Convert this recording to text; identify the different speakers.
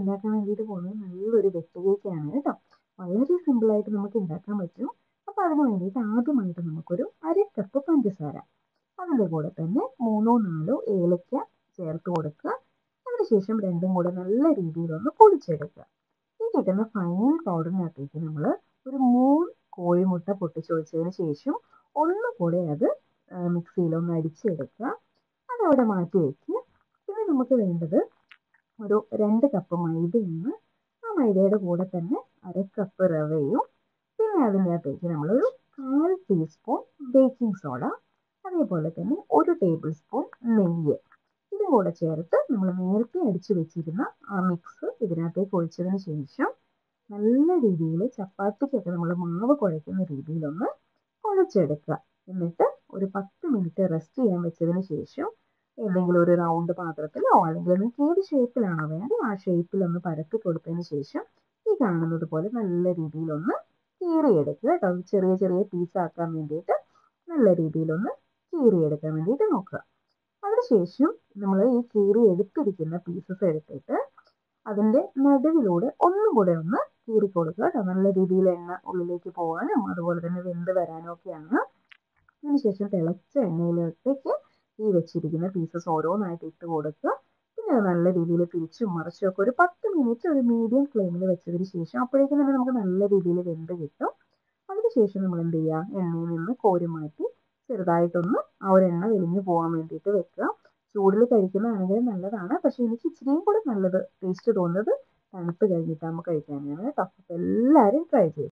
Speaker 1: ഉണ്ടാക്കാൻ വേണ്ടിയിട്ട് പോകുന്നത് നല്ലൊരു വെട്ട് കേക്കാണ് കേട്ടോ വളരെ സിമ്പിളായിട്ട് നമുക്ക് ഉണ്ടാക്കാൻ പറ്റും അപ്പോൾ അതിന് വേണ്ടിയിട്ട് ആദ്യമായിട്ട് നമുക്കൊരു അര കപ്പ് പഞ്ചസാര അതിൻ്റെ കൂടെ തന്നെ മൂന്നോ നാലോ ഏലക്ക ചേർത്ത് കൊടുക്കുക അതിനുശേഷം രണ്ടും കൂടെ നല്ല രീതിയിലൊന്ന് പൊടിച്ചെടുക്കുക ഈ കിട്ടുന്ന ഫൈൻ പൗഡറിനകത്തേക്ക് നമ്മൾ ഒരു മൂന്ന് കോഴിമുട്ട പൊട്ടിച്ചൊഴിച്ചതിന് ശേഷം ഒന്നുകൂടെ അത് മിക്സിയിലൊന്ന് അടിച്ചെടുക്കുക അതവിടെ മാറ്റി വയ്ക്കുക പിന്നെ നമുക്ക് വേണ്ടത് ഒരു രണ്ട് കപ്പ് മൈദയാണ് ആ മൈദയുടെ കൂടെ തന്നെ അര കപ്പ് റവയും പിന്നെ അതിനകത്തേക്ക് നമ്മളൊരു കാൽ ടീസ്പൂൺ ബേക്കിംഗ് സോഡ അതേപോലെ തന്നെ ഒരു ടേബിൾ സ്പൂൺ നെയ്യ് ഇതും കൂടെ ചേർത്ത് നമ്മൾ നേരത്തെ അടിച്ചു വെച്ചിരുന്ന ആ മിക്സ് ഇതിനകത്തേക്ക് ഒഴിച്ചതിന് ശേഷം നല്ല രീതിയിൽ ചപ്പാത്തിക്കൊക്കെ നമ്മൾ മാവ് കുഴയ്ക്കുന്ന രീതിയിലൊന്ന് കുഴച്ചെടുക്കുക എന്നിട്ട് ഒരു പത്ത് മിനിറ്റ് റെസ്റ്റ് ചെയ്യാൻ വെച്ചതിന് ശേഷം ഏതെങ്കിലും ഒരു റൗണ്ട് പാത്രത്തിലോ അല്ലെങ്കിൽ നിങ്ങൾക്ക് ഏത് ഷേപ്പിലാണോ വേണ്ടത് ആ ഷേപ്പിലൊന്ന് പരത്തി കൊടുത്തതിന് ശേഷം ഈ കാണുന്നത് പോലെ നല്ല രീതിയിലൊന്ന് കീറിയെടുക്കുക കേട്ടോ ചെറിയ ചെറിയ പീസാക്കാൻ വേണ്ടിയിട്ട് നല്ല രീതിയിലൊന്ന് കീറിയെടുക്കാൻ വേണ്ടിയിട്ട് നോക്കുക അതിനുശേഷം നമ്മൾ ഈ കീറി എടുത്തിരിക്കുന്ന പീസസ് എടുത്തിട്ട് അതിൻ്റെ നടുവിലൂടെ ഒന്നും കൂടെ ഒന്ന് കീറി കൊടുക്കുക കേട്ടോ നല്ല രീതിയിൽ എണ്ണ ഉള്ളിലേക്ക് പോകാനും അതുപോലെ തന്നെ വെന്ത് വരാനും ഒക്കെയാണ് അതിനുശേഷം തിളച്ച എണ്ണയിലേക്ക് ഈ വെച്ചിരിക്കുന്ന പീസസ് ഓരോന്നായിട്ട് ഇട്ട് കൊടുക്കുക പിന്നെ അത് നല്ല രീതിയിൽ തിരിച്ചും മറിച്ചും ഒക്കെ ഒരു പത്ത് മിനിറ്റ് ഒരു മീഡിയം ഫ്ലെയിമിൽ വെച്ചതിന് ശേഷം അപ്പോഴേക്കും തന്നെ നമുക്ക് നല്ല രീതിയിൽ വെന്ത് കിട്ടും അതിനുശേഷം നമ്മൾ എന്ത് ചെയ്യുക എണ്ണയിൽ നിന്ന് കോരി മാറ്റി ചെറുതായിട്ടൊന്ന് ആ ഒരു എണ്ണ വെളിഞ്ഞു പോകാൻ വേണ്ടിയിട്ട് വെക്കുക ചൂടിൽ കഴിക്കുന്നതാണെങ്കിൽ നല്ലതാണ് പക്ഷേ എനിക്ക് ഇച്ചിരിയും കൂടെ നല്ലത് ടേസ്റ്റ് തോന്നുന്നത് തണുത്ത് കഴിഞ്ഞിട്ടാകുമ്പോൾ കഴിക്കാനാണ് കേട്ടോ അപ്പോൾ എല്ലാവരും ട്രൈ ചെയ്യും